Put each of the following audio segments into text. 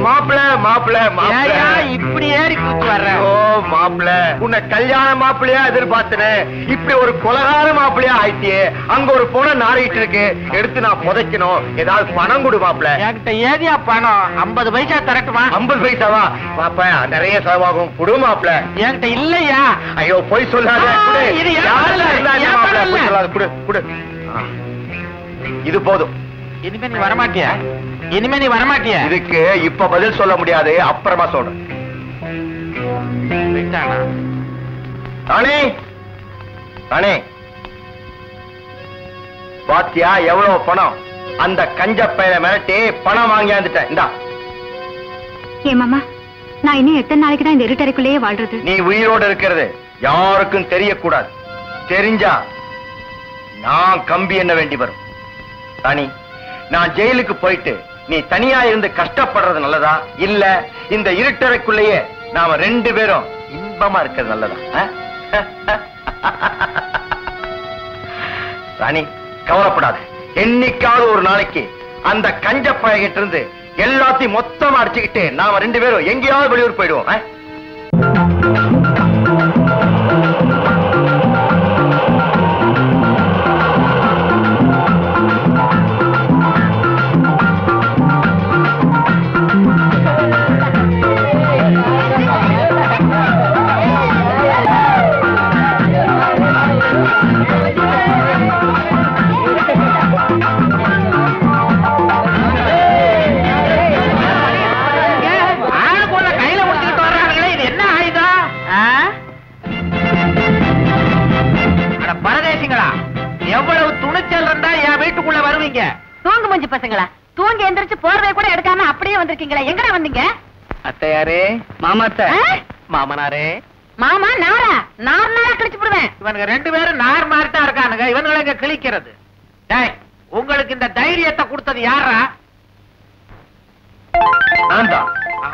மாப்பிள மாப்பிள மாப்பிள ஏயா இப்படி ஏறி கூத்து வர்ற ஓ மாப்பிள உன்னை கல்யாண மாப்பிளையா எதிர்பார்த்தனேன் இப்படி ஒரு கொலகார மாப்பிளையா ஆயிட்டியே அங்க ஒரு பொண்ணை நாடிட்டு இருக்கு எடுத்து நான் புதைக்கணும் ஏதாவது பணம் கொடு மாப்பிள என்கிட்ட ஏதியா பணம் ஐம்பது பைசா தரட்டுமா ஐம்பது பைசாவா மாப்ப நிறைய செலவாகும் குடு மாப்பிள என்கிட்ட இல்லையா ஐயோ போய் சொல்லாத ஆ, குடு. இது என் யாரா பணம் இல்ல, இருந்தாலும் என் மாப்பிள, பணம் போய் இல்ல. சொல்லாத குடு குடு ஆ. இது போதும் இனிமே நீ வரமாட்டியா இனிமே நீ வரமாட்டியா இதுக்கு இப்ப பதில் சொல்ல முடியாது அப்புறமா சொல்றேன் போயிட்டானா? ராணி ராணி பாத்தியா எவ்வளவு பணம் அந்த கஞ்ச பையனை மிரட்டி பணம் வாங்கியாந்துட்டேன் இந்தா ஏ மாமா நான் இன்னும் எத்தனை நாளைக்கு தான் இந்த இருட்டறைக்குள்ளேயே வாழ்றது நீ உயிரோடு இருக்கிறது யாருக்கும் தெரியக்கூடாது தெரிஞ்சா நான் கம்பி என்ன வேண்டி வரும் ராணி நான் ஜெயிலுக்கு போயிட்டு நீ தனியா இருந்து கஷ்டப்படுறது நல்லதா இல்ல இந்த இருட்டறைக்குள்ளேயே நாம ரெண்டு பேரும் இன்பமா இருக்கிறது நல்லதா ஆ? ராணி கவலைப்படாத என்னைக்காவது ஒரு நாளைக்கு அந்த கஞ்ச பயகிட்ட இருந்து எல்லாத்தையும் மொத்தமா அடிச்சுக்கிட்டு நாம ரெண்டு பேரும் எங்கேயாவது வெளியூர் போயிடுவோம் ஆ? ஆளுக்கு ஒண்ணு கையில முடிச்சுக்கிட்டு வர்றாங்களே இது என்ன ஆயுதம் ஆ? அட பரதேசிங்களா எவ்வளவு துணிச்சல் இருந்தா என் வீட்டுக்குள்ள வருவீங்க தூங்கு மூஞ்சி பசங்களா தூங்கி எந்திரிச்சு போர்வை கூட எடுக்காம அப்படியே வந்திருக்கீங்களா எங்கடா வந்தீங்க அத்தையாரே மாமாத்த ஆ? மாமனாரே மாமா நாரா நார் நாரா கிழிச்சு போடுவேன் இவனுங்க ரெண்டு பேரும் நார் மாதிரி தான் இருக்கானுங்க இவனுங்களை இங்க கிழிக்கிறது டேய் உங்களுக்கு இந்த தைரியத்தை கொடுத்தது யாரா நான் தான்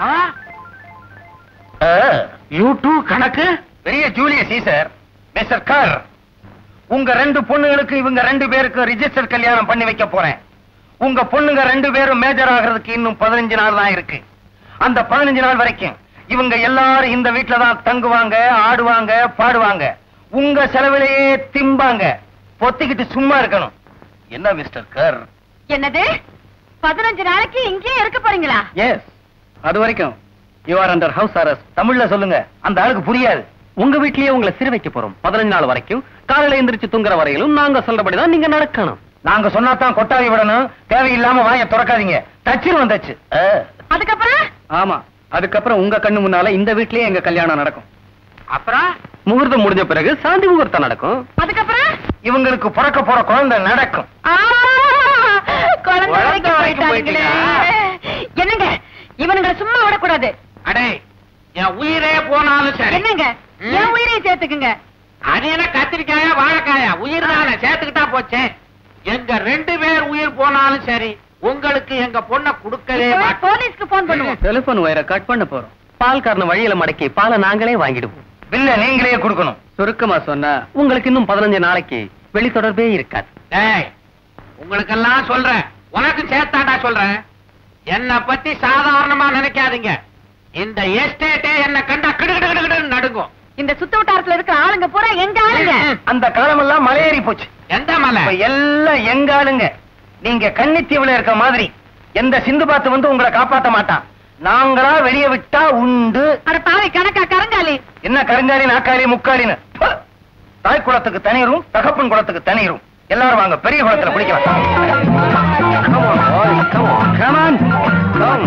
யூ டூ கணக்கு பெரிய ஜூலியஸ் சீசர் மிஸ்டர் கர் உங்க ரெண்டு பொண்ணுங்களுக்கு இவங்க ரெண்டு பேருக்கு ரிஜிஸ்டர் கல்யாணம் பண்ணி வைக்க போறேன் உங்க பொண்ணுங்க ரெண்டு பேரும் மேஜர் ஆகிறதுக்கு இன்னும் பதினஞ்சு நாள் தான் இருக்கு அந்த பதினஞ்சு நாள் வரைக்கும் இவங்க எல்லாரும் இந்த வீட்ல தான் தங்குவாங்க ஆடுவாங்க பாடுவாங்க உங்க செலவிலேயே திம்பாங்க பொத்திக்கிட்டு சும்மா இருக்கணும் என்ன மிஸ்டர் கர் என்னது பதினஞ்சு நாளைக்கு இங்கேயே இருக்க போறீங்களா எஸ் அது வரைக்கும் you are under house arrest தமிழ்ல சொல்லுங்க அந்த ஆளுக்கு புரியாது உங்க வீட்லயே உங்களை சிறை வைக்க போறோம் பதினஞ்சு நாள் வரைக்கும் காலையில எந்திரிச்சு தூங்குற வரையிலும் நாங்க சொல்றபடிதான் நீங்க நடக்கணும் நாங்க சொன்னா தான் கொட்டாவி விடணும் தேவையில்லாம வாயை திறக்காதீங்க தச்சிரும் வந்தாச்சு அதுக்கப்புறம் ஆமா அதுக்கப்புறம் உங்க கண்ணு முன்னால இந்த வீட்லயே எங்க கல்யாணம் நடக்கும் அப்புறம் முகூர்த்தம் முடிஞ்ச பிறகு சாந்தி முகூர்த்தம் நடக்கும் அதுக்கப்புறம் இவங்களுக்கு பிறக்க போற குழந்தை நடக்கும் ஆ, குழந்தை குழந்தை வரைக்கும் வரைக்கும் போயிட்டாங்களே. போயிட்டீங்களா? என்னங்க இவனுங்களை சும்மா விடக்கூடாது அடே என் உயிரே போனாலும் சரி என்னங்க ம். என் உயிரையும் சேர்த்துக்குங்க அது என்ன கத்திரிக்காயா வாழைக்காயா உயிர் தானே சேர்த்துக்கிட்டா போச்சே எங்க ரெண்டு பேர் உயிர் போனாலும் சரி உங்களுக்கு எங்க பொண்ணை கொடுக்கவே இப்பவே மாட்டோம் போலீஸ்க்கு போன் பண்ணுவோம் டெலிபோன் வயரை கட் பண்ண போறோம் பால்காரன வழியில மடக்கி பாலை நாங்களே வாங்கிடுவோம் பில்ல நீங்களே கொடுக்கணும் சுருக்கமா சொன்னா உங்களுக்கு இன்னும் பதினஞ்சு நாளைக்கு வெளி தொடர்பே இருக்காது டேய் உங்களுக்கெல்லாம் சொல்றேன் உனக்கு சேர்த்தாண்டா சொல்றேன் என்ன பத்தி சாதாரணமா நினைக்காதீங்க இந்த எஸ்டேட்டே என்ன கண்டா கிடு கிடு கிடு கிடுன்னு நடுங்கும் இந்த சுத்த வட்டாரத்துல இருக்கிற ஆளுங்க பூரா எங்க ஆளுங்க அந்த காலமெல்லாம் மலையேறி போச்சு எந்த மலை இப்ப எல்லாம் எங்க ஆளுங்க நீங்க கன்னித்தீவுல இருக்க மாதிரி எந்த சிந்து பாத்து வந்து உங்களை காப்பாத்த மாட்டான் நாங்களா வெளிய விட்டா உண்டு அட பாவி கணக்கா கரங்காலி என்ன கருங்காலி நாக்காளி முக்காலின்னு ப்பு! தாய் குளத்துக்கு தனிரும் தகப்பன் குளத்துக்கு தனிரும் எல்லாரும் வாங்க பெரிய குளத்துல குளிக்கலாம் Come on, boys, come on. Come on. Come.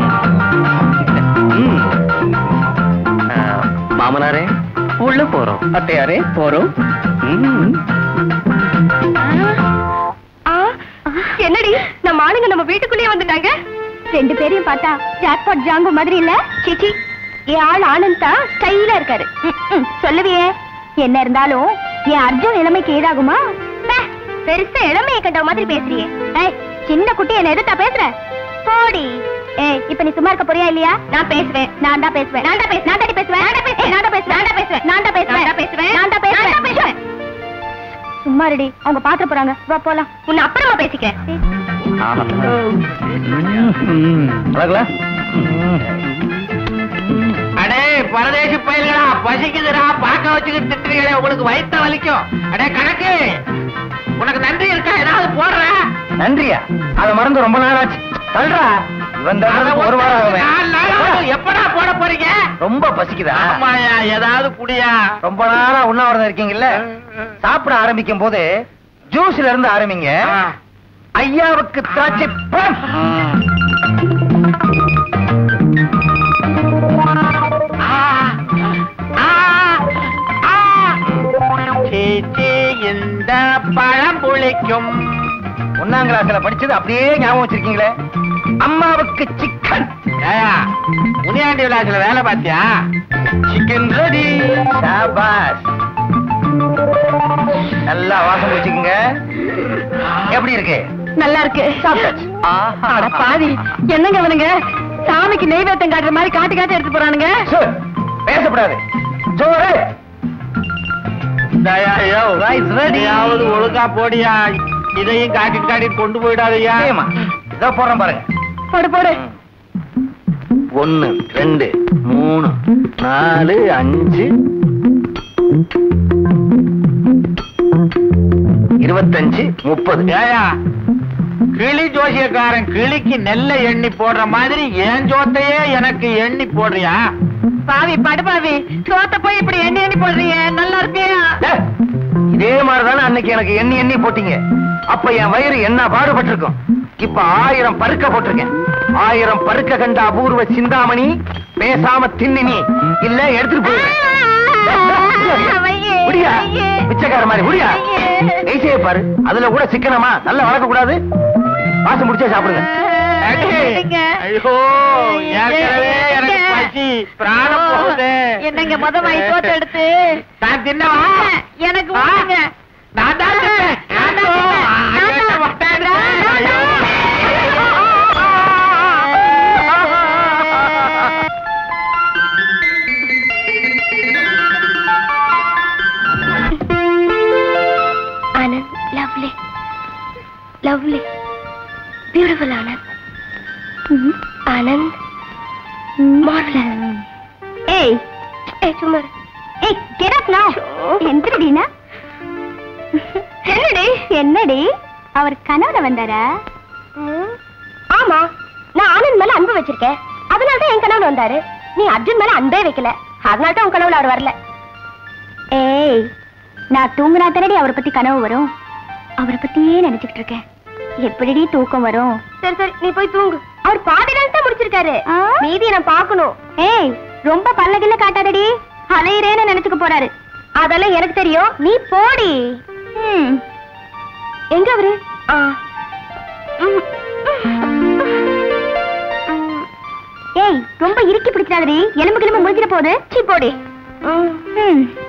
ம். ஆ, மாமனாரே உள்ள போறோம் அத்தையாரே போறோம் ம். என்னடி நம்ம ஆளுங்க நம்ம வீட்டுக்குள்ளேயே வந்துட்டாங்க ரெண்டு பேரையும் பார்த்தா ஜாக்பாட் ஜாங்கோ மாதிரி இல்ல சிச்சி என் ஆள் ஆனந்த் தான் ஸ்டைலா இருக்காரு ம், ம், சொல்லுவியே என்ன இருந்தாலும் என் அர்ஜுன் இளமைக்கு ஏதாகுமா பே, பெருசா இளமையை கண்ட மாதிரி பேசுறியே ஏய் சின்ன குட்டி என்ன எதிர்த்தா பேசுற போடி ஏய் இப்ப நீ சும்மா இருக்க போறியா இல்லையா நான் பேசுவேன் நான் தான் பேசுவேன் நான் தான் பேசுவேன் நான் தான் பேசுவேன் நான் தான் பேசுவேன் நான் தான் பேசுவேன் நான் தான் பேசுவேன் நான் தான் பேசுவேன் நான் தான் பேசுவேன் நான் தான் பேசுவேன் சும்மா ரெடி அவங்க பாத்து போறாங்க வா போலாம் உன்னை அப்புறமா பேசிக்கிறேன் ம். அழகுல அடே பரதேசி பயில்களா பசிக்குதுடா பாக்க வச்சுக்கிட்டு திட்டுறீங்களே உங்களுக்கு வயித்த வலிக்கும் அடே கணக்கு உனக்கு நன்றி இருக்கா ஏதாவது போடுற நன்றியா அத மறந்து ரொம்ப நாள் ஆச்சு தள்ளுறா இவன் தள்ளுறதுக்கு ஒரு வாரம் நாலு நாள் ஆகுது. ஆகுமே எப்படா போட போறீங்க ரொம்ப பசிக்குதா ஆமாயா ஏதாவது குடியா ரொம்ப நாளா உண்ணாவிரதம் இருக்கீங்கல்ல சாப்பிட ஆரம்பிக்கும் போது ஜூஸ்ல இருந்து ஆரம்பிங்க ஆ. ஐயாவுக்கு திராட்சை பழம். ஆ, ஆ, ஆ. சீ, சீ, இந்த பழம் புளிக்கும் ஒண்ணாம் கிளாஸ்ல படிச்சது அப்படியே ஞாபகம் வச்சிருக்கீங்களே அம்மாவுக்கு சிக்கன் ஏயா முனியாண்டி விலாசில வேலை பார்த்தியா சிக்கன் ரெடி சாபாஸ் நல்லா வாசம் வச்சுக்கோங்க எப்படி இருக்கு நல்லா இருக்கு சாப்பிட்டாச்சு. அட பாவி என்னங்க அவனுங்க சாமிக்கு நெய்வேத்தம் காட்டுற மாதிரி காட்டு காட்டு எடுத்து போறானுங்க சு, பேசக்கூடாது சோறு Rice ready. யாவது ஒழுங்கா போடியா இதையும் காட்டிட்டு காட்டிட்டு கொண்டு போயிடாதயா நிச்சயமா. இதோ போடுறேன் பாருங்க போடு போடு ஒன்னு ரெண்டு மூணு நாலு அஞ்சு இருபத்தஞ்சு முப்பது ஏயா கிளி ஜோசியக்காரன் கிளிக்கு நெல்லை எண்ணி போடுற மாதிரி என் ஜோத்தையே எனக்கு எண்ணி போடுறியா பாவி படுபாவி சோத்த போய் இப்படி எண்ணி எண்ணி போடுறீங்க நல்லா இருப்பியா டே, இதே மாதிரிதானே அன்னைக்கு எனக்கு எண்ணி எண்ணி போட்டீங்க அப்ப என் வயிறு என்ன பாடுபட்டிருக்கும் இப்ப ஆயிரம் பருக்க போட்டிருக்கேன் ஆயிரம் பருக்க கண்ட அபூர்வ சிந்தாமணி பேசாம தின்னினி இல்ல எடுத்துட்டு வையே, முடியா வையே. பிச்சைக்கார மாதிரி முடியா வையே. ஐசியை பாரு அதுல கூட சிக்கனமா நல்லா வளர்க்க கூடாது மாசம் முடிச்சே சாப்பிடுங்க அடே, ஐயோ ஏற்கனவே எனக்கு பசி பிராணம் போகுது என்னங்க முத வாய் சோத்த எடுத்து நான் தின்னவா எனக்கு ஆ, ஊட்டுங்க. நான் தான் தின்னேன். நான் தான் ஐயோ, தின்னேன். நான் ஐயோ, தான். மாட்டேன். நான் ஐயோ. Anand lovely lovely beautiful Anand Anand marvellous ஏய் ஏய் சும்மா இரு. ஏய் கெட் அப் நவ எந்திரடினா என்னடி என்னடி அவர் கனவுல வந்தாரா ஆமா நான் ஆனந்த் மேல அன்பு வச்சிருக்கேன் அதனால தான் என் கனவுல வந்தாரு நீ அர்ஜுன் மேல அன்பே வைக்கல அதனால தான் உன் கனவுல அவர் வரல ஏய் நான் தூங்குனா தானடி அவரை பத்தி கனவு வரும் அவரை பத்தியே நினைச்சுக்கிட்டு இருக்கேன் எப்படிடி தூக்கம் வரும் சரி சரி நீ போய் தூங்கு அவர் பாதி நாள் தான் முடிச்சிருக்காரு மீதியை நான் பார்க்கணும் ஏய் ரொம்ப பல்லகில்ல காட்டாதடி அலையிறேன்னு நினைச்சுக்க போறாரு அதெல்லாம் எனக்கு தெரியும் நீ போடி ம். எங்க அவரு ஆ. ம். ஏய் ரொம்ப இறுக்கி பிடிச்சாதடி எலும்பு கிளம்பு முடிஞ்சிட போகுது சீ போடி ம்